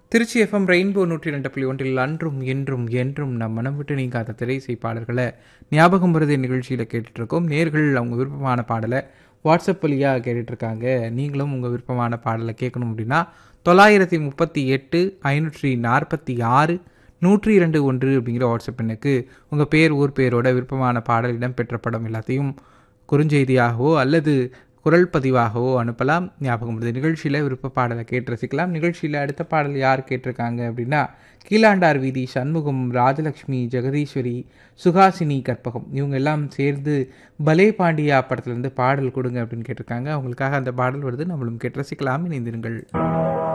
Trichy FM rainbow நூற்றி ரெண்டு புள்ளி ஒன்றில் அன்றும் என்றும் என்றும் நம் மனம் விட்டு நீங்காத திரைசை பாடல்களை ஞாபகம் வருது நிகழ்ச்சியில் கேட்டுட்ருக்கோம் நேர்கள் அவங்க விருப்பமான பாடலை வாட்ஸ்அப் வழியாக கேட்டுட்ருக்காங்க நீங்களும் உங்கள் விருப்பமான பாடலை கேட்கணும் அப்படின்னா தொள்ளாயிரத்தி முப்பத்தி எட்டு ஐநூற்றி நாற்பத்தி ஆறு நூற்றி இரண்டு ஒன்று அப்படிங்கிற வாட்ஸ்அப் எண்ணுக்கு உங்கள் பேர் ஊர் பேரோட விருப்பமான பாடல் இடம்பெற்ற படம் எல்லாத்தையும் குறுஞ்செய்தியாகவோ அல்லது குரல் பதிவாகவோ அனுப்பலாம் ஞாபகம் வருது நிகழ்ச்சியில் விருப்ப பாடலை கேட்டு ரசிக்கலாம் நிகழ்ச்சியில் அடுத்த பாடல் யார் கேட்டிருக்காங்க அப்படின்னா கீழாண்டார் வீதி சண்முகம் ராஜலக்ஷ்மி ஜெகதீஸ்வரி சுகாசினி கற்பகம் இவங்க எல்லாம் சேர்ந்து பலே பாண்டியா படத்துலேருந்து பாடல் கொடுங்க அப்படின்னு கேட்டிருக்காங்க அவங்களுக்காக அந்த பாடல் வருது நம்மளும் கேட்டு ரசிக்கலாம் இணைந்திருங்கள்